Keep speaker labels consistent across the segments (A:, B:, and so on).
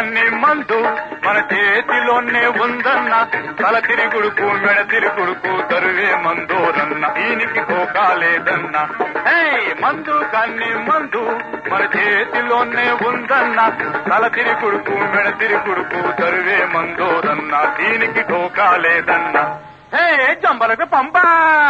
A: కన్ని మందు మన చేతిలోనే ఉందన్న తల తిరుగుడుకు మెడ తిరుగుడుకు తరువే మందోరన్న దీనికి కోకాలేదన్న హే మందు కన్ని మందు మన చేతిలోనే ఉందన్న తల తిరుగుడుకు మెడ తిరుగుడుకు తరువే మందోరన్న దీనికి కోకాలేదన్న హే జంబలకు పంపా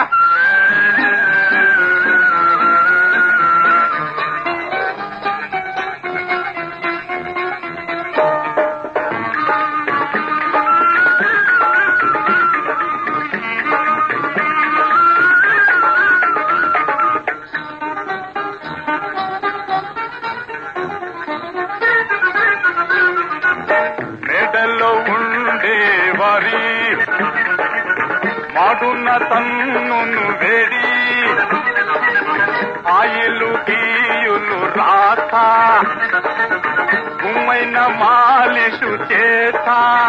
A: మేడల్లో ఉండే వారి మాటున్న తన్నును వేడి ఆయిలు గీయులు రాత గుమ్మైన మాలిషు చేత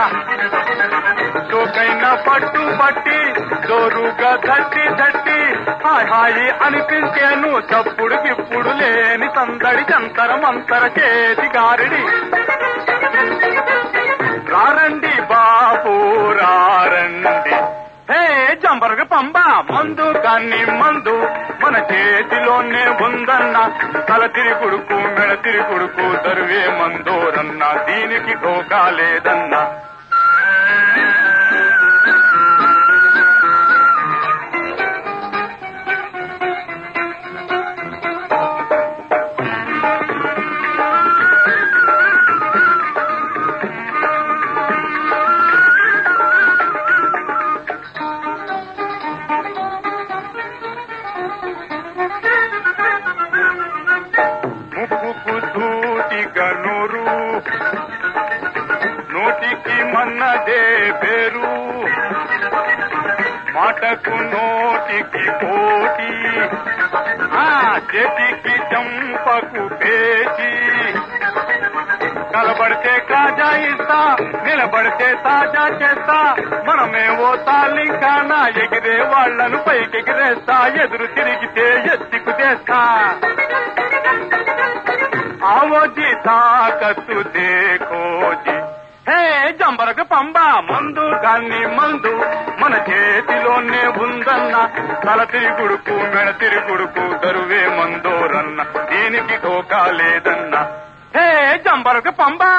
A: చోకైన పట్టు పట్టి జోరుగా దట్టి దట్టి హాయ్ హాయి అనిపించేను చప్పుడు గిప్పుడు లేని సందడి చంతర మంతర చేతి గారిడి రారండి బాబు రారండి హే జంబరగ పంబ మందు కాన్ని మందు మన చేతిలోనే ఉందన్న తల తిరుగుడుకు మెడ తిరుగుడుకు దరువే మందోరన్న దీనికి ఢోకా లేదన్నా ముక్కుకు సూటిగా నూరు నోటికి మన్నదే పేరు మాటకు నోటికి కోటి ఆ చేతికి చంపకు పేచి కలబడితే కాజా ఇస్తా నిలబడితే తాజా చేస్తా మనమేవో తాలింకానా ఎగిరే వాళ్లను పైకెగిరేస్తా ఎదురు తిరిగితే ఎత్తికు చేస్తా ఆవోజీ తాకత్తు దేకోజీ హే జంబరక పంబ మందు కాన్ని మందు మన చేతిలోనే ఉందన్న తల తిరుగుడుకు మెడ తిరుగుడుకు దరువే మందోరన్న దీనికి ఢోకా లేదన్న హే జంబరక పంబ